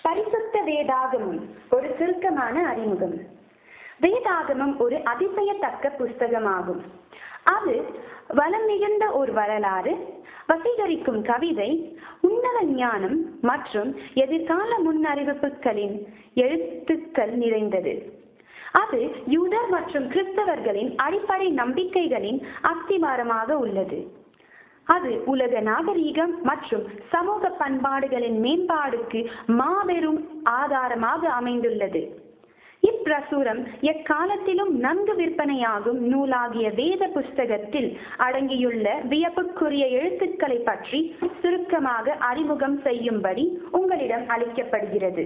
பரிசுத்த வேதாகமம் ஒரு சுருக்கமான அறிமுகம் வேதாகமம் ஒரு அதிசயத்தக்க புஸ்தகமாகும் அது வளம் மிகுந்த ஒரு வரலாறு வசீகரிக்கும் கவிதை உன்னத ஞானம் மற்றும் எதிர்கால முன்னறிவிப்புகளின் எழுத்துக்கள் நிறைந்தது அது யூதர் மற்றும் கிறிஸ்தவர்களின் அடிப்படை நம்பிக்கைகளின் அஸ்திவாரமாக உள்ளது அது உலக நாகரீகம் மற்றும் சமூக பண்பாடுகளின் மேம்பாடுக்கு மாபெரும் ஆதாரமாக அமைந்துள்ளது இப்பிரசுரம் எக்காலத்திலும் நன்கு விற்பனையாகும் நூலாகிய வேத புஸ்தகத்தில் அடங்கியுள்ள வியப்புக்குரிய எழுத்துக்களை பற்றி சுருக்கமாக அறிமுகம் செய்யும்படி உங்களிடம் அளிக்கப்படுகிறது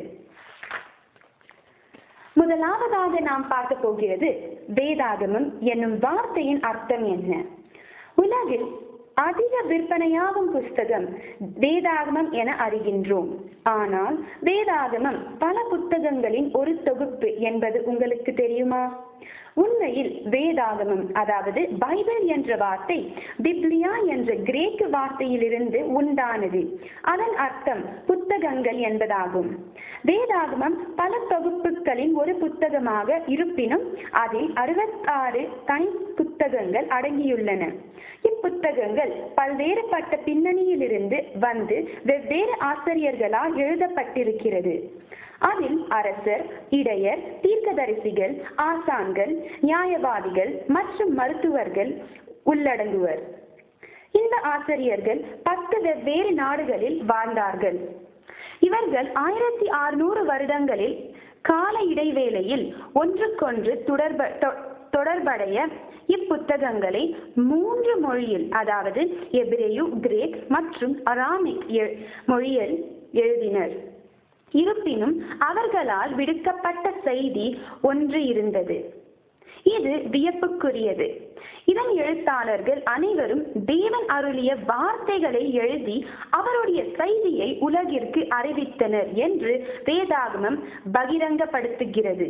முதலாவதாக நாம் பார்க்க போகிறது வேதாகமம் என்னும் வார்த்தையின் அர்த்தம் என்ன உலகில் அதிக விற்பனையாகும் புஸ்தகம் வேதாகமம் என அறிகின்றோம் ஆனால் வேதாகமம் பல புத்தகங்களின் ஒரு தொகுப்பு என்பது உங்களுக்கு தெரியுமா உண்மையில் வேதாகமம் அதாவது பைபிள் என்ற வார்த்தை பிப்லியா என்ற கிரேக்கு வார்த்தையிலிருந்து உண்டானது அதன் அர்த்தம் புத்தகங்கள் என்பதாகும் வேதாகமம் பல தொகுப்புகளின் ஒரு புத்தகமாக இருப்பினும் அதில் அறுபத்தாறு தனி புத்தகங்கள் அடங்கியுள்ளன இப்புத்தகங்கள் பல்வேறுபட்ட பின்னணியிலிருந்து வந்து வெவ்வேறு ஆசிரியர்களால் எழுதப்பட்டிருக்கிறது அதில் அரசர் இடையர் தீர்க்கதரிசிகள் ஆசான்கள் நியாயவாதிகள் மற்றும் மருத்துவர்கள் உள்ளடங்குவர் இந்த ஆசிரியர்கள் பத்து வெவ்வேறு நாடுகளில் வாழ்ந்தார்கள் இவர்கள் ஆயிரத்தி அறுநூறு வருடங்களில் கால இடைவேளையில் ஒன்றுக்கொன்று தொடர்ப தொடர்படைய இப்புத்தகங்களை மூன்று மொழியில் அதாவது எபிரேயு கிரேக் மற்றும் அராமிக் மொழியில் எழுதினர் இருப்பினும் அவர்களால் விடுக்கப்பட்ட செய்தி ஒன்று இருந்தது இது வியப்புக்குரியது இதன் எழுத்தாளர்கள் அனைவரும் தேவன் அருளிய வார்த்தைகளை எழுதி அவருடைய செய்தியை உலகிற்கு அறிவித்தனர் என்று வேதாகமம் பகிரங்கப்படுத்துகிறது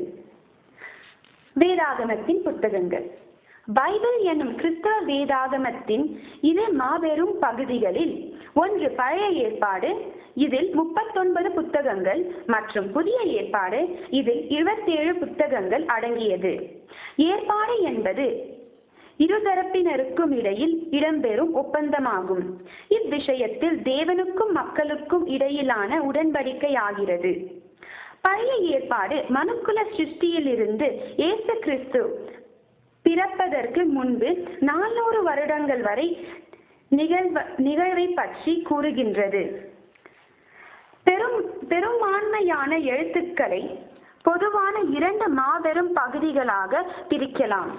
வேதாகமத்தின் புத்தகங்கள் பைபிள் என்னும் கிறிஸ்தவ வேதாகமத்தின் இரு மாபெரும் பகுதிகளில் ஒன்று பழைய ஏற்பாடு இதில் முப்பத்தொன்பது புத்தகங்கள் மற்றும் புதிய ஏற்பாடு இதில் இருபத்தேழு புத்தகங்கள் அடங்கியது ஏற்பாடு என்பது இருதரப்பினருக்கும் இடையில் இடம்பெறும் ஒப்பந்தமாகும் இவ்விஷயத்தில் தேவனுக்கும் மக்களுக்கும் இடையிலான உடன்படிக்கை ஆகிறது பழைய ஏற்பாடு மனுக்குல சிருஷ்டியில் இருந்து இயேசு கிறிஸ்து பிறப்பதற்கு முன்பு நானூறு வருடங்கள் வரை நிகழ்வ நிகழ்வை பற்றி கூறுகின்றது பெரும் பெரும்பான்மையான எழுத்துக்களை பொதுவான இரண்டு மாபெரும் பகுதிகளாக பிரிக்கலாம்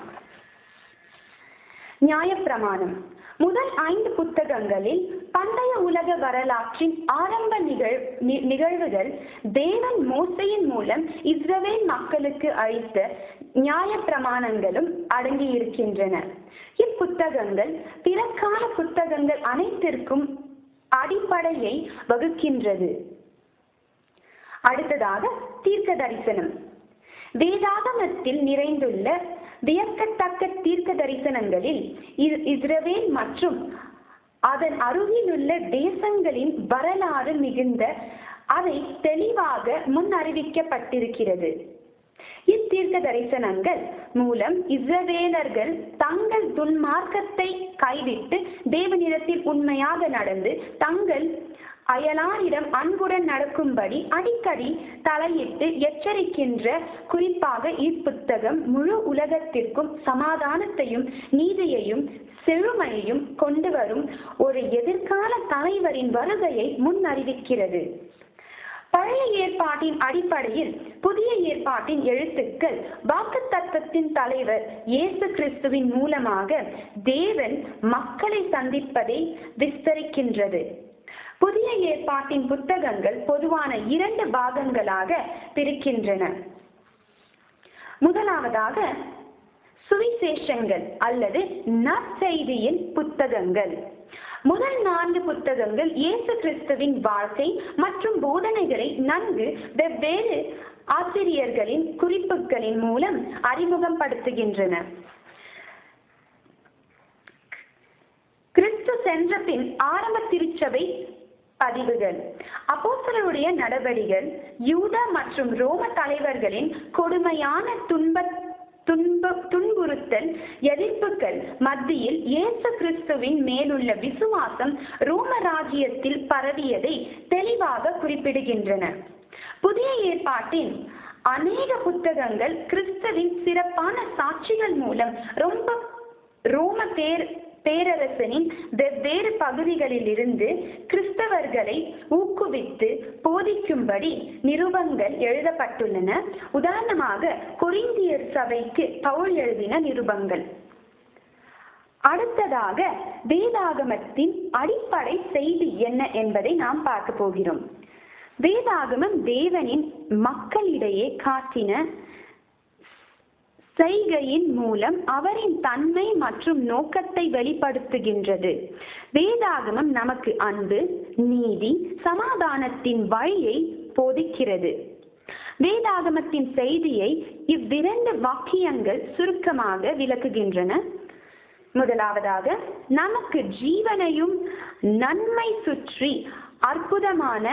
நியாயப்பிரமாணம் முதல் ஐந்து புத்தகங்களில் பண்டைய உலக வரலாற்றின் ஆரம்ப நிகழ் நிகழ்வுகள் தேவன் மோசையின் மூலம் இஸ்ரவேல் மக்களுக்கு அளித்த நியாய பிரமாணங்களும் அடங்கியிருக்கின்றன இப்புத்தகங்கள் பிறக்கால புத்தகங்கள் அனைத்திற்கும் அடிப்படையை வகுக்கின்றது அடுத்ததாக தீர்க்க தரிசனம் வேதாகமத்தில் நிறைந்துள்ள வியக்கத்தக்க தீர்க்க தரிசனங்களில் இஸ்ரவேல் மற்றும் அதன் அருகிலுள்ள தேசங்களின் வரலாறு மிகுந்த அதை தெளிவாக முன் அறிவிக்கப்பட்டிருக்கிறது இத்தீர்க்க தரிசனங்கள் மூலம் இஸ்ரவேலர்கள் தங்கள் துன்மார்க்கத்தை கைவிட்டு தேவனிடத்தில் உண்மையாக நடந்து தங்கள் அயலாரிடம் அன்புடன் நடக்கும்படி அடிக்கடி தலையிட்டு எச்சரிக்கின்ற குறிப்பாக இப்புத்தகம் முழு உலகத்திற்கும் சமாதானத்தையும் நீதியையும் செழுமையையும் கொண்டு வரும் ஒரு எதிர்கால தலைவரின் வருகையை முன் அறிவிக்கிறது பழைய ஏற்பாட்டின் அடிப்படையில் புதிய ஏற்பாட்டின் எழுத்துக்கள் வாக்கு தத்துவத்தின் தலைவர் இயேசு கிறிஸ்துவின் மூலமாக தேவன் மக்களை சந்திப்பதை விஸ்தரிக்கின்றது புதிய ஏற்பாட்டின் புத்தகங்கள் பொதுவான இரண்டு பாகங்களாக பிரிக்கின்றன முதலாவதாக சுவிசேஷங்கள் அல்லது நற்செய்தியின் புத்தகங்கள் முதல் நான்கு புத்தகங்கள் இயேசு கிறிஸ்துவின் வாழ்க்கை மற்றும் போதனைகளை நன்கு வெவ்வேறு ஆசிரியர்களின் குறிப்புகளின் மூலம் அறிமுகப்படுத்துகின்றன கிறிஸ்து சென்ற பின் ஆரம்ப திருச்சபை பதிவுகள் அப்போஸ்தலருடைய நடவடிகள் யூத மற்றும் ரோம தலைவர்களின் கொடுமையான துன்ப துன்ப துன்புறுத்தல் எதிர்ப்புகள் மத்தியில் இயேசு கிறிஸ்துவின் மேலுள்ள விசுவாசம் ரோம ராஜ்யத்தில் பரவியதை தெளிவாக குறிப்பிடுகின்றன புதிய ஏற்பாட்டின் அநேக புத்தகங்கள் கிறிஸ்துவின் சிறப்பான சாட்சிகள் மூலம் ரொம்ப ரோம பேர் பேரரசனின் வெவ்வேறு பகுதிகளில் இருந்து கிறிஸ்தவர்களை ஊக்குவித்து போதிக்கும்படி நிருபங்கள் எழுதப்பட்டுள்ளன உதாரணமாக கொரிந்தியர் சபைக்கு பவுல் எழுதின நிருபங்கள் அடுத்ததாக வேதாகமத்தின் அடிப்படை செய்தி என்ன என்பதை நாம் பார்க்க போகிறோம் வேதாகமம் தேவனின் மக்களிடையே காட்டின செய்கையின் மூலம் அவரின் தன்மை மற்றும் நோக்கத்தை வெளிப்படுத்துகின்றது வேதாகமம் நமக்கு அன்பு நீதி சமாதானத்தின் வழியை போதிக்கிறது வேதாகமத்தின் செய்தியை இவ்விரண்டு வாக்கியங்கள் சுருக்கமாக விளக்குகின்றன முதலாவதாக நமக்கு ஜீவனையும் நன்மை சுற்றி அற்புதமான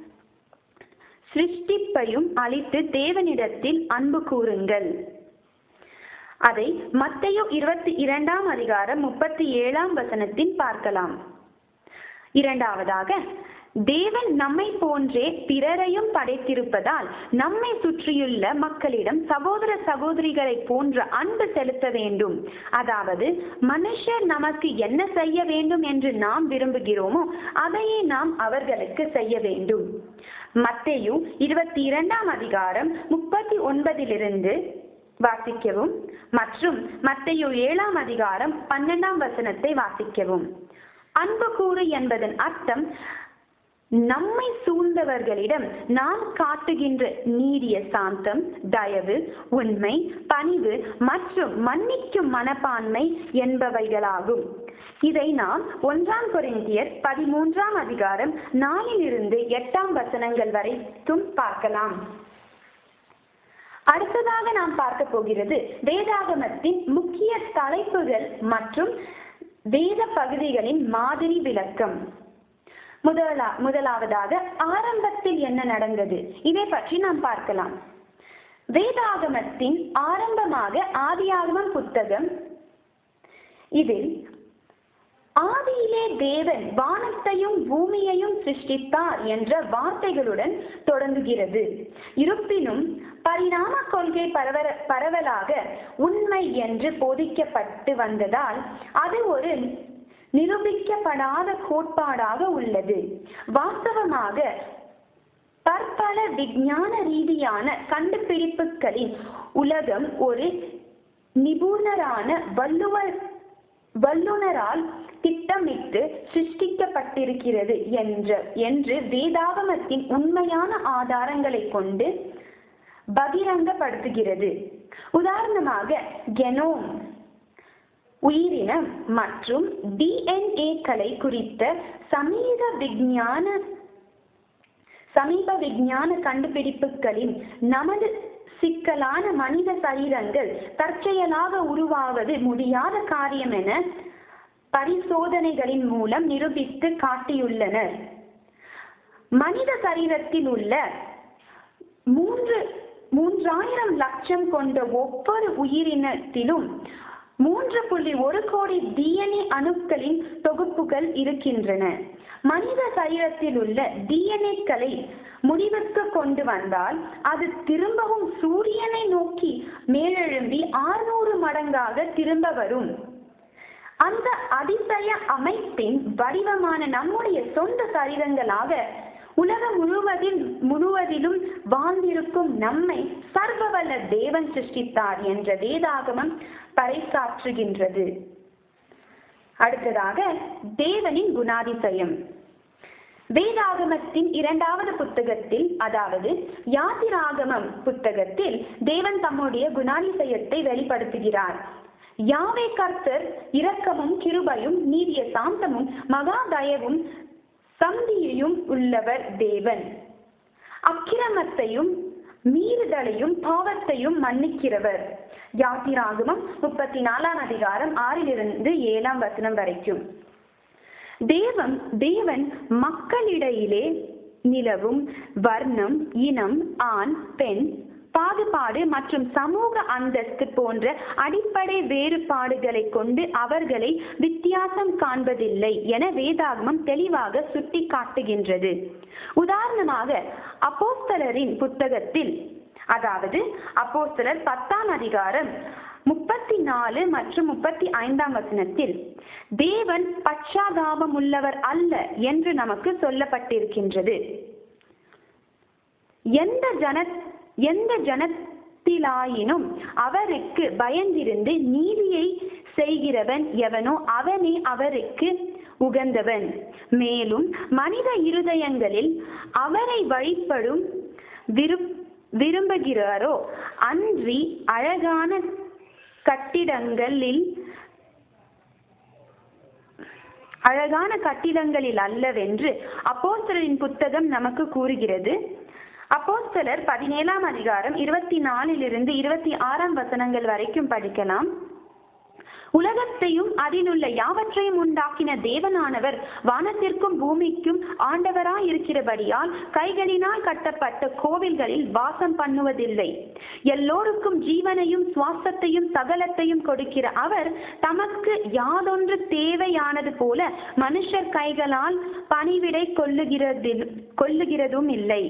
சிருஷ்டிப்பையும் அளித்து தேவனிடத்தில் அன்பு கூறுங்கள் அதை மத்தையோ இருபத்தி இரண்டாம் அதிகாரம் முப்பத்தி ஏழாம் வசனத்தில் பார்க்கலாம் இரண்டாவதாக தேவன் நம்மை போன்றே பிறரையும் படைத்திருப்பதால் நம்மை சுற்றியுள்ள மக்களிடம் சகோதர சகோதரிகளை போன்ற அன்பு செலுத்த வேண்டும் அதாவது மனுஷர் நமக்கு என்ன செய்ய வேண்டும் என்று நாம் விரும்புகிறோமோ அதையே நாம் அவர்களுக்கு செய்ய வேண்டும் மத்தேயு இருபத்தி இரண்டாம் அதிகாரம் முப்பத்தி ஒன்பதிலிருந்து வாசிக்கவும் மற்றும் மத்தையோ ஏழாம் அதிகாரம் பன்னெண்டாம் வசனத்தை வாசிக்கவும் அன்பு கூறு என்பதன் அர்த்தம் நம்மை சூழ்ந்தவர்களிடம் நாம் காட்டுகின்ற நீடிய சாந்தம் தயவு உண்மை பணிவு மற்றும் மன்னிக்கும் மனப்பான்மை என்பவைகளாகும் இதை நாம் ஒன்றாம் கொரிந்தியர் பதிமூன்றாம் அதிகாரம் நாலிலிருந்து எட்டாம் வசனங்கள் வரைக்கும் பார்க்கலாம் அடுத்ததாக நாம் பார்க்க போகிறது வேதாகமத்தின் முக்கிய தலைப்புகள் மற்றும் வேத பகுதிகளின் மாதிரி விளக்கம் முதலா முதலாவதாக ஆரம்பத்தில் என்ன நடந்தது இதை பற்றி நாம் பார்க்கலாம் வேதாகமத்தின் ஆரம்பமாக ஆதியாகமம் புத்தகம் இதில் ஆதியிலே தேவன் வானத்தையும் பூமியையும் சிருஷ்டித்தார் என்ற வார்த்தைகளுடன் தொடங்குகிறது இருப்பினும் பரிணாம கொள்கை பரவ பரவலாக உண்மை என்று போதிக்கப்பட்டு வந்ததால் அது ஒரு நிரூபிக்கப்படாத கோட்பாடாக உள்ளது வாஸ்தவமாக பற்பல விஞ்ஞான ரீதியான கண்டுபிடிப்புகளின் உலகம் ஒரு நிபுணரான வள்ளுவர் வல்லுனரால் திட்டமிட்டு சிருஷ்டிக்கப்பட்டிருக்கிறது என்ற என்று வேதாகமத்தின் உண்மையான ஆதாரங்களை கொண்டு பகிரங்கப்படுத்துகிறது உதாரணமாக கெனோம் உயிரினம் மற்றும் டிஎன்ஏக்களை குறித்த சமீப விஞ்ஞான சமீப விஞ்ஞான கண்டுபிடிப்புகளின் நமது சிக்கலான மனித சரீரங்கள் தற்செயலாக உருவாவது முடியாத காரியம் என பரிசோதனைகளின் மூலம் நிரூபித்து காட்டியுள்ளனர் மனித சரீரத்தில் உள்ள மூன்று மூன்றாயிரம் லட்சம் கொண்ட ஒவ்வொரு உயிரினத்திலும் மூன்று புள்ளி ஒரு கோடி டிஎன்ஏ அணுக்களின் தொகுப்புகள் இருக்கின்றன மனித சரீரத்தில் உள்ள டிஎன்ஏக்களை முடிவுக்கு கொண்டு வந்தால் அது திரும்பவும் சூரியனை நோக்கி மேலெழும்பி ஆறுநூறு மடங்காக திரும்ப வரும் அந்த அதிசய அமைப்பின் வடிவமான நம்முடைய சொந்த சரீரங்களாக உலகம் முழுவதில் முழுவதிலும் வாழ்ந்திருக்கும் நம்மை சர்வவல்ல தேவன் சிருஷ்டித்தார் என்ற வேதாகமம் பறைசாற்றுகின்றது அடுத்ததாக தேவனின் குணாதிசயம் வேதாகமத்தின் இரண்டாவது புத்தகத்தில் அதாவது யாத்திராகமம் புத்தகத்தில் தேவன் தம்முடைய குணாதிசயத்தை வெளிப்படுத்துகிறார் யாவே கர்த்தர் இரக்கமும் கிருபையும் நீடிய சாந்தமும் மகா தயவும் சந்தியையும் உள்ளவர் தேவன் அக்கிரமத்தையும் மீறுதலையும் பாவத்தையும் மன்னிக்கிறவர் யாத்திராகமம் முப்பத்தி நாலாம் அதிகாரம் ஆறிலிருந்து ஏழாம் வசனம் வரைக்கும் தேவன் தேவன் மக்களிடையிலே நிலவும் வர்ணம் இனம் ஆண் பெண் பாகுபாடு மற்றும் சமூக அந்தஸ்து போன்ற அடிப்படை வேறுபாடுகளை கொண்டு அவர்களை வித்தியாசம் காண்பதில்லை என வேதாகமம் தெளிவாக சுட்டி காட்டுகின்றது உதாரணமாக அப்போஸ்தலரின் புத்தகத்தில் அதாவது அப்போஸ்தலர் பத்தாம் அதிகாரம் முப்பத்தி நாலு மற்றும் முப்பத்தி ஐந்தாம் வசனத்தில் தேவன் பச்சாதாபம் உள்ளவர் அல்ல என்று நமக்கு சொல்லப்பட்டிருக்கின்றது எந்த ஜன எந்த ஜனத்திலாயினும் அவருக்கு பயந்திருந்து நீதியை செய்கிறவன் எவனோ அவனே அவருக்கு உகந்தவன் மேலும் மனித இருதயங்களில் அவரை வழிபடும் விரு விரும்புகிறாரோ அன்றி அழகான கட்டிடங்களில் அழகான கட்டிடங்களில் அல்லவென்று அப்போஸ்தலரின் புத்தகம் நமக்கு கூறுகிறது அப்போஸ்தலர் பதினேழாம் அதிகாரம் இருபத்தி நாலிலிருந்து இருபத்தி ஆறாம் வசனங்கள் வரைக்கும் படிக்கலாம் உலகத்தையும் அதிலுள்ள யாவற்றையும் உண்டாக்கின தேவனானவர் வானத்திற்கும் பூமிக்கும் ஆண்டவராய் இருக்கிறபடியால் கைகளினால் கட்டப்பட்ட கோவில்களில் வாசம் பண்ணுவதில்லை எல்லோருக்கும் ஜீவனையும் சுவாசத்தையும் சகலத்தையும் கொடுக்கிற அவர் தமக்கு யாதொன்று தேவையானது போல மனுஷர் கைகளால் பணிவிடை கொள்ளுகிறதில் கொள்ளுகிறதும் இல்லை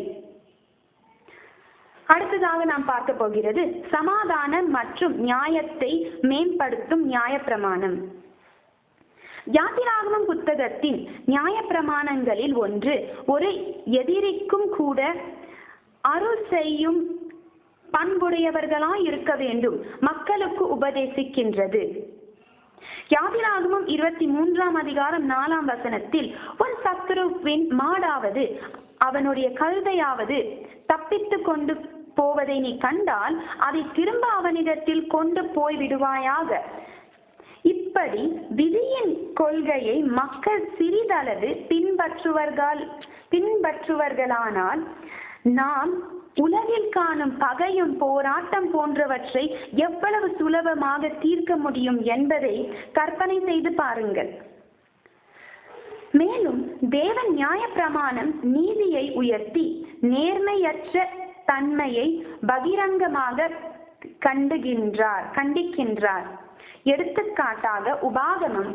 அடுத்ததாக நாம் பார்க்க போகிறது சமாதானம் மற்றும் நியாயத்தை மேம்படுத்தும் நியாயப்பிரமாணம் யாத்திராகமம் புத்தகத்தின் நியாயப்பிரமாணங்களில் ஒன்று ஒரு எதிரிக்கும் கூட அருள் செய்யும் பண்புடையவர்களாய் இருக்க வேண்டும் மக்களுக்கு உபதேசிக்கின்றது யாதிராகமம் இருபத்தி மூன்றாம் அதிகாரம் நாலாம் வசனத்தில் உன் சத்துருவின் மாடாவது அவனுடைய கழுதையாவது தப்பித்து கொண்டு போவதை நீ கண்டால் அதை திரும்ப அவனிடத்தில் கொண்டு போய் விடுவாயாக இப்படி விதியின் கொள்கையை மக்கள் சிறிதளவு பின்பற்றுவர்கள் பின்பற்றுவர்களானால் நாம் உலகில் காணும் பகையும் போராட்டம் போன்றவற்றை எவ்வளவு சுலபமாக தீர்க்க முடியும் என்பதை கற்பனை செய்து பாருங்கள் மேலும் தேவன் நியாய பிரமாணம் நீதியை உயர்த்தி நேர்மையற்ற தன்மையை பகிரங்கமாக கண்டுகின்றார் கண்டிக்கின்றார் எடுத்துக்காட்டாக உபாகமம்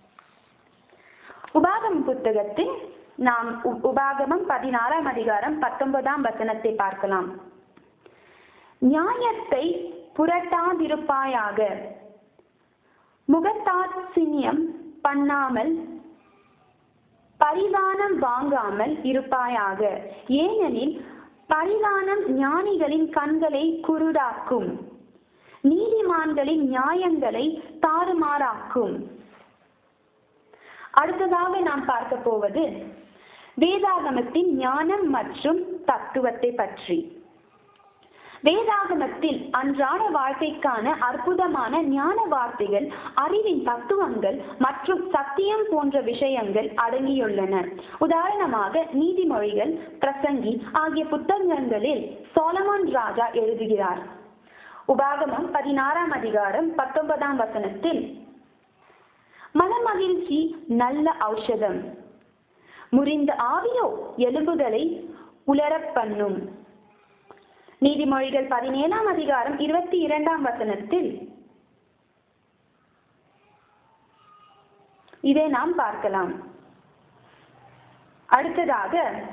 உபாகமம் புத்தகத்தில் நாம் உ- உபாகமம் பதினாறாம் அதிகாரம் பத்தொன்பதாம் வசனத்தை பார்க்கலாம் நியாயத்தை புரட்டாதிருப்பாயாக முகத்தாட்சியம் பண்ணாமல் பரிதானம் வாங்காமல் இருப்பாயாக ஏனெனில் பரிதானம் ஞானிகளின் கண்களை குருடாக்கும் நீதிமான்களின் நியாயங்களை தாறுமாறாக்கும் அடுத்ததாக நாம் பார்க்க போவது வேதாகமத்தின் ஞானம் மற்றும் தத்துவத்தை பற்றி வேதாகமத்தில் அன்றாட வாழ்க்கைக்கான அற்புதமான ஞான வார்த்தைகள் அறிவின் தத்துவங்கள் மற்றும் சத்தியம் போன்ற விஷயங்கள் அடங்கியுள்ளன உதாரணமாக நீதிமொழிகள் பிரசங்கி ஆகிய புத்தகங்களில் சோலமன் ராஜா எழுதுகிறார் உபாகமம் பதினாறாம் அதிகாரம் பத்தொன்பதாம் வசனத்தில் மனமகிழ்ச்சி நல்ல ஔஷதம் முறிந்த ஆவியோ எலும்புகளை உலரப் பண்ணும் நீதிமொழிகள் பதினேழாம் அதிகாரம் இருபத்தி இரண்டாம் வசனத்தில் இதை நாம் பார்க்கலாம் அடுத்ததாக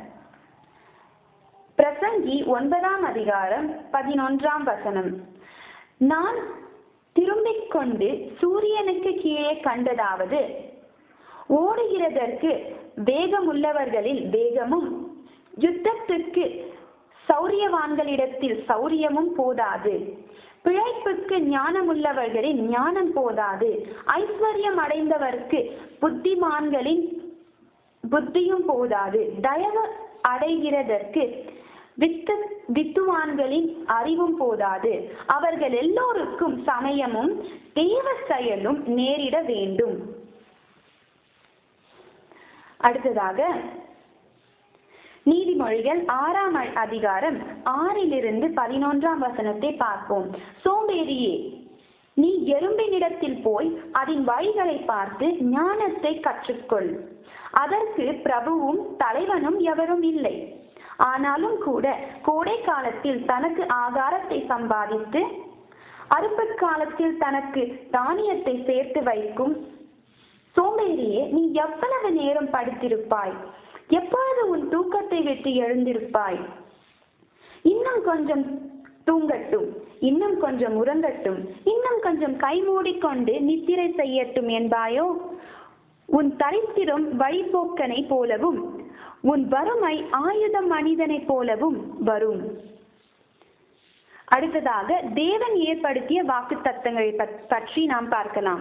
பிரசங்கி ஒன்பதாம் அதிகாரம் பதினொன்றாம் வசனம் நான் திரும்பிக் கொண்டு சூரியனுக்கு கீழே கண்டதாவது ஓடுகிறதற்கு வேகமுள்ளவர்களில் வேகமும் யுத்தத்துக்கு சௌரியவான்களிடத்தில் சௌரியமும் போதாது பிழைப்புக்கு ஞானமுள்ளவர்களின் ஞானம் போதாது ஐஸ்வர்யம் அடைந்தவர்க்கு புத்திமான்களின் புத்தியும் போதாது தயவு அடைகிறதற்கு வித்து வித்துவான்களின் அறிவும் போதாது அவர்கள் எல்லோருக்கும் சமயமும் தேவ செயலும் நேரிட வேண்டும் அடுத்ததாக நீதிமொழிகள் ஆறாம் அ- அதிகாரம் ஆறிலிருந்து பதினொன்றாம் வசனத்தை பார்ப்போம் சோம்பேறியே நீ எறும்பினிடத்தில் போய் அதன் வழிகளை பார்த்து ஞானத்தை கற்றுக்கொள் அதற்கு பிரபுவும் தலைவனும் எவரும் இல்லை ஆனாலும் கூட கோடை காலத்தில் தனக்கு ஆகாரத்தை சம்பாதித்து அறுப்பு காலத்தில் தனக்கு தானியத்தை சேர்த்து வைக்கும் சோம்பேறியே நீ எவ்வளவு நேரம் படுத்திருப்பாய் எப்பொழுது உன் தூக்கத்தை விட்டு எழுந்திருப்பாய் இன்னும் கொஞ்சம் தூங்கட்டும் இன்னும் கொஞ்சம் உறங்கட்டும் இன்னும் கொஞ்சம் கை மூடிக்கொண்டு நித்திரை செய்யட்டும் என்பாயோ உன் தரித்திரம் வழிபோக்கனை போலவும் உன் வறுமை ஆயுத மனிதனை போலவும் வரும் அடுத்ததாக தேவன் ஏற்படுத்திய வாக்கு தத்தங்களை பற்றி நாம் பார்க்கலாம்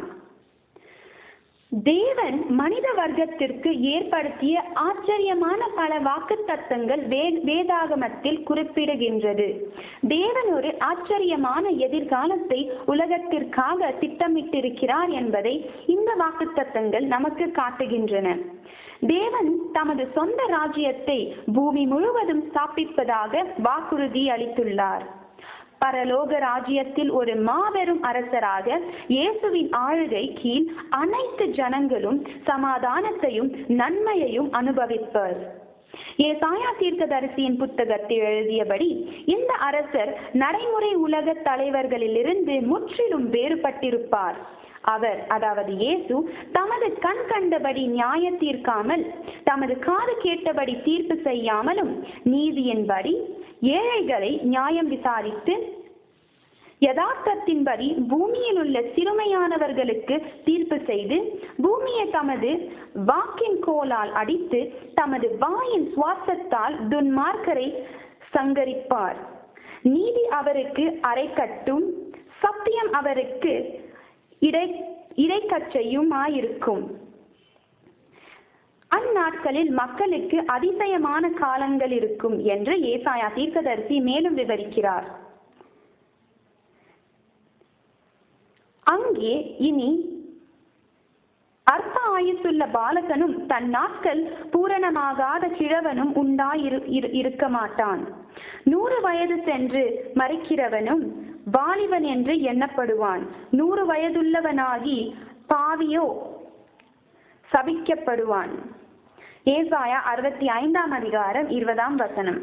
தேவன் மனித வர்க்கத்திற்கு ஏற்படுத்திய ஆச்சரியமான பல வாக்கு தத்தங்கள் வேதாகமத்தில் குறிப்பிடுகின்றது தேவன் ஒரு ஆச்சரியமான எதிர்காலத்தை உலகத்திற்காக திட்டமிட்டிருக்கிறார் என்பதை இந்த வாக்கு தத்தங்கள் நமக்கு காட்டுகின்றன தேவன் தமது சொந்த ராஜ்யத்தை பூமி முழுவதும் ஸ்தாபிப்பதாக வாக்குறுதி அளித்துள்ளார் பரலோக ராஜ்யத்தில் ஒரு மாபெரும் அரசராக இயேசுவின் ஆளுகை கீழ் அனைத்து ஜனங்களும் சமாதானத்தையும் நன்மையையும் அனுபவிப்பர் ஏசாயா தீர்க்கதரிசியின் புத்தகத்தில் எழுதியபடி இந்த அரசர் நடைமுறை உலக தலைவர்களிலிருந்து முற்றிலும் வேறுபட்டிருப்பார் அவர் அதாவது இயேசு தமது கண் கண்டபடி நியாய தீர்க்காமல் தமது காது கேட்டபடி தீர்ப்பு செய்யாமலும் நீதியின்படி ஏழைகளை நியாயம் விசாரித்து யதார்த்தத்தின்படி பூமியில் உள்ள சிறுமையானவர்களுக்கு தீர்ப்பு செய்து பூமியை தமது வாக்கின் கோலால் அடித்து தமது வாயின் சுவாசத்தால் துன்மார்க்கரை சங்கரிப்பார் நீதி அவருக்கு அரைக்கட்டும் சத்தியம் அவருக்கு இடை இடைக்கச்சையுமாயிருக்கும் அந்நாட்களில் மக்களுக்கு அதிசயமான காலங்கள் இருக்கும் என்று ஏசாயா தீர்க்கதரிசி மேலும் விவரிக்கிறார் அங்கே இனி அற்ப ஆயுசுள்ள பாலகனும் தன் நாட்கள் பூரணமாகாத கிழவனும் உண்டாயிரு இருக்க மாட்டான் நூறு வயது சென்று மறிக்கிறவனும் வாலிபன் என்று எண்ணப்படுவான் நூறு வயதுள்ளவனாகி பாவியோ சபிக்கப்படுவான் ஏசாயா அறுபத்தி ஐந்தாம் அதிகாரம் இருபதாம் வசனம்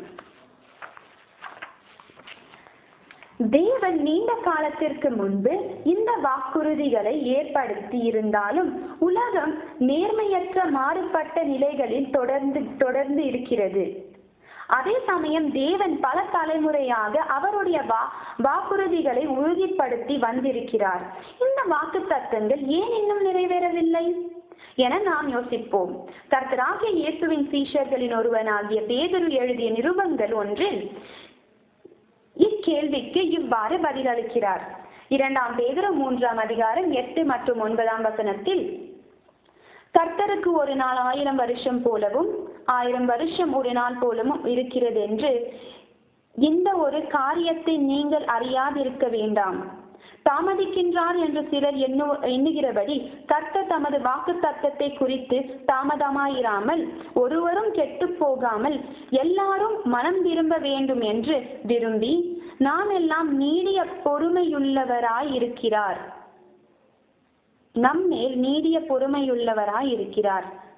தேவன் நீண்ட காலத்திற்கு முன்பு இந்த வாக்குறுதிகளை ஏற்படுத்தி இருந்தாலும் உலகம் நேர்மையற்ற மாறுபட்ட நிலைகளில் தொடர்ந்து தொடர்ந்து இருக்கிறது அதே சமயம் தேவன் பல தலைமுறையாக அவருடைய வா வாக்குறுதிகளை உறுதிப்படுத்தி வந்திருக்கிறார் இந்த வாக்கு தத்தங்கள் ஏன் இன்னும் நிறைவேறவில்லை என நாம் யோசிப்போம் கர்த்தராகிய இயேசுவின் சீஷர்களின் ஒருவனாகிய பேதரு எழுதிய நிருபங்கள் ஒன்றில் இக்கேள்விக்கு இவ்வாறு பதிலளிக்கிறார் இரண்டாம் பேதரு மூன்றாம் அதிகாரம் எட்டு மற்றும் ஒன்பதாம் வசனத்தில் கர்த்தருக்கு ஒரு நாள் ஆயிரம் வருஷம் போலவும் ஆயிரம் வருஷம் ஒரு நாள் போலவும் இருக்கிறது என்று இந்த ஒரு காரியத்தை நீங்கள் அறியாதிருக்க வேண்டாம் தாமதிக்கின்றார் என்று சிலர் எண்ணு எண்ணுகிறபடி கர்த்தர் தமது வாக்கு தத்தத்தை குறித்து தாமதமாயிராமல் ஒருவரும் கெட்டு போகாமல் எல்லாரும் மனம் திரும்ப வேண்டும் என்று விரும்பி நாம் எல்லாம் நீடிய பொறுமையுள்ளவராய் இருக்கிறார் நம்மேல் நீடிய பொறுமையுள்ளவராய் இருக்கிறார்